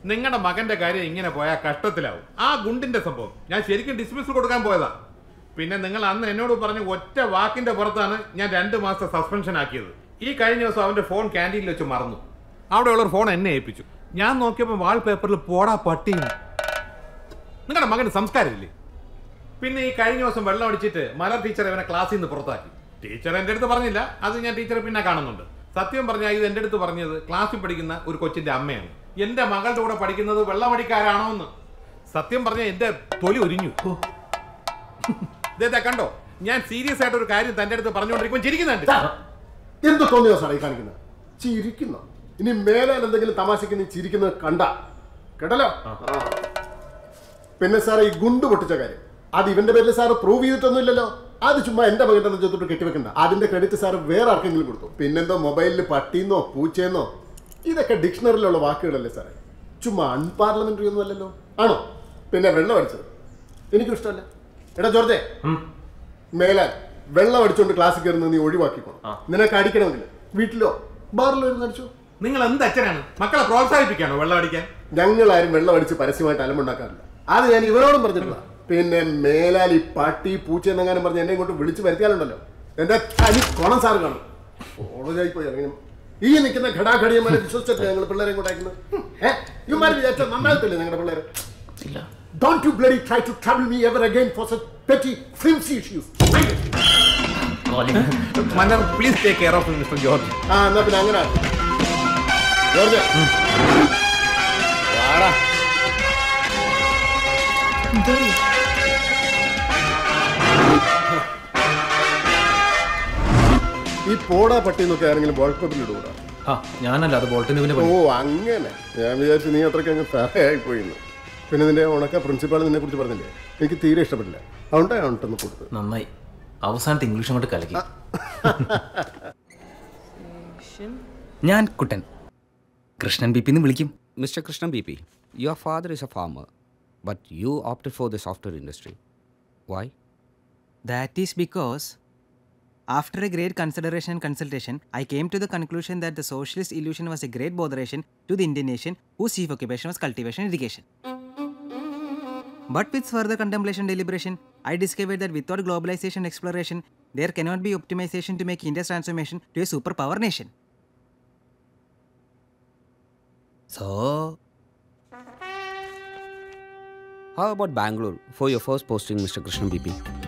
നിങ്ങളുടെ മകന്റെ കാര്യം ഇങ്ങനെ പോയാൽ കഷ്ടത്തിലാവും ആ ഗുണ്ടിന്റെ സംഭവം ഞാൻ ശരിക്കും ഡിസ്മിസ് കൊടുക്കാൻ പോയതാ പിന്നെ നിങ്ങൾ അന്ന് എന്നോട് പറഞ്ഞ ഒറ്റ വാക്കിന്റെ പുറത്താണ് ഞാൻ രണ്ട് മാസത്തെ സസ്പെൻഷൻ ആക്കിയത് ഈ കഴിഞ്ഞ ദിവസം അവന്റെ ഫോൺ ക്യാൻറ്റീനിൽ വെച്ച് മറന്നു അവിടെയുള്ളൊരു ഫോൺ എന്നെ ഏൽപ്പിച്ചു ഞാൻ നോക്കിയപ്പോൾ വാൾ പേപ്പറിൽ പോടാ പട്ടി നിങ്ങളുടെ മകന് സംസ്കാരമില്ലേ പിന്നെ ഈ കഴിഞ്ഞ ദിവസം വെള്ളം അടിച്ചിട്ട് മലർ ടീച്ചർ ഇവനെ ക്ലാസ്സിൽ നിന്ന് പുറത്താക്കി ടീച്ചർ എൻ്റെ അടുത്ത് പറഞ്ഞില്ല അത് ഞാൻ ടീച്ചറെ പിന്നെ കാണുന്നുണ്ട് സത്യം പറഞ്ഞാൽ ഇത് എൻ്റെ അടുത്ത് പറഞ്ഞത് ക്ലാസ്സിൽ പഠിക്കുന്ന ഒരു കൊച്ചിന്റെ അമ്മയാണ് എൻ്റെ മകളുടെ കൂടെ പഠിക്കുന്നത് വെള്ളമടിക്കാരാണോ എന്ന് സത്യം പറഞ്ഞാൽ എൻ്റെ തൊലി ഒരിഞ്ഞു ഇതേതാ കണ്ടോ ഞാൻ സീരിയസ് ആയിട്ട് ഒരു കാര്യം തൻ്റെ അടുത്ത് പറഞ്ഞുകൊണ്ടിരിക്കുമ്പോൾ ചിരിക്കുന്നുണ്ട് എന്ത് തോന്നിയോ സാറേ ഈ കാണിക്കുന്നത് ചിരിക്കുന്നു ഇനി മേലാൽ എന്തെങ്കിലും തമാശക്ക് നീ ചിരിക്കുന്നത് കണ്ട കേട്ടല്ലോ ആ. പിന്നെ സാറേ ഈ ഗുണ്ട് പൊട്ടിച്ച കാര്യം അത് ഇവന്റെ പേരിൽ സാറ് പ്രൂവ് ചെയ്തിട്ടൊന്നുമില്ലല്ലോ അത് ചുമ്മാ എന്റെ മകന്റെ നെഞ്ചത്തോട്ട് കെട്ടിവെക്കണ്ട അതിന്റെ ക്രെഡിറ്റ് സാറ് വേറെ ആർക്കെങ്കിലും കൊടുത്തു പിന്നെന്തോ മൊബൈലിൽ പട്ടിന്നോ പൂച്ചയെന്നോ ഇതൊക്കെ ഡിക്ഷണറിയിലുള്ള വാക്കുകളല്ലേ സാറേ ചുമ്മാ അൺപാർലമെന്ററി ഒന്നും അല്ലല്ലോ ആണോ പിന്നെ വെള്ളം അടിച്ചത് എനിക്കും ഇഷ്ടമല്ല എടാ ജോർജെ മേലാൽ വെള്ളം അടിച്ചുകൊണ്ട് ക്ലാസ്സിൽ കയറുന്നത് നീ ഒഴിവാക്കിക്കോണം നിനക്ക് അടിക്കണമെങ്കിൽ വീട്ടിലോ ബാറിലോ ഇരുന്ന് അടിച്ചോ നിങ്ങൾ എന്ത് അച്ഛനാണ് മക്കളെ പ്രോത്സാഹിപ്പിക്കാണോ വെള്ളം അടിക്കാൻ ഞങ്ങൾ ആരും വെള്ളം അടിച്ച് പരസ്യമായിട്ട് അലമ്പുണ്ടാക്കാറില്ല അത് ഞാൻ ഇവരോടും പറഞ്ഞിട്ടുള്ള പിന്നെ മേലാൽ ഈ പട്ടി പൂച്ച എന്നെങ്ങാനും പറഞ്ഞ് എന്നെ ഇങ്ങോട്ട് വിളിച്ച് വരുത്തിയാലുണ്ടല്ലോ എന്റെ തനി കൊണം സാറ് കാണും കോളേജായി പോയി ഇറങ്ങി ഈ നിൽക്കുന്ന ഘടാഘടിയന്മാരെ വിശ്വസിച്ചിട്ട് ഞങ്ങൾ പിള്ളേരെ കൂടെ അയക്കുന്നത് ഇവന്മാർ വിചാരിച്ചാൽ നന്നാകത്തില്ലേ ഞങ്ങളുടെ പിള്ളേർ Don't you bloody try to trouble me ever again for such petty, flimsy issues. Mind it. Manner please take care of mister George ആ എന്നാ പിന്നെ അങ്ങനെ ആക്ക്. ജോർജ് വാടാ ഈ പോടാ പട്ടി എന്നൊക്കെ ആരെങ്കിലും വാൾപേപ്പറിൽ ഇടൂടാ ആ ഞാനല്ല അത് ബോൾട്ടിന് പിന്നെ ഓ അങ്ങനെ ഞാൻ വിചാരിച്ചു നീ അത്രയ്ക്ക് അങ്ങ് ഫെയറായി പോയിന്ന് പിന്നെ നിന്റെ ഉണക്ക പ്രിൻസിപ്പാൾ നിന്നെ കുറിച്ച് പറഞ്ഞില്ലേ എനിക്ക് തീരെ ഇഷ്ടപ്പെട്ടില്ല അതുകൊണ്ടാ ഞാൻ ഉണ്ടെന്ന് കൊടുത്തത് നന്നായി അവസാനത്തെ ഇംഗ്ലീഷ് അങ്ങോട്ട് കലക്കി ഞാൻ കുട്ടൻ കൃഷ്ണൻ ബി പിന്ന് വിളിക്കും Mr. Krishna BP, your father is a farmer, but you opted for the software industry. Why? That is because after a great consideration and consultation I came to the conclusion that the socialist illusion was a great botheration to the Indian nation whose chief occupation was cultivation and irrigation. But with further contemplation and deliberation, I discovered that without globalization and exploration, there cannot be optimization to make India's transformation to a superpower nation. So, How about Bangalore for your first posting, Mr. Krishna BP?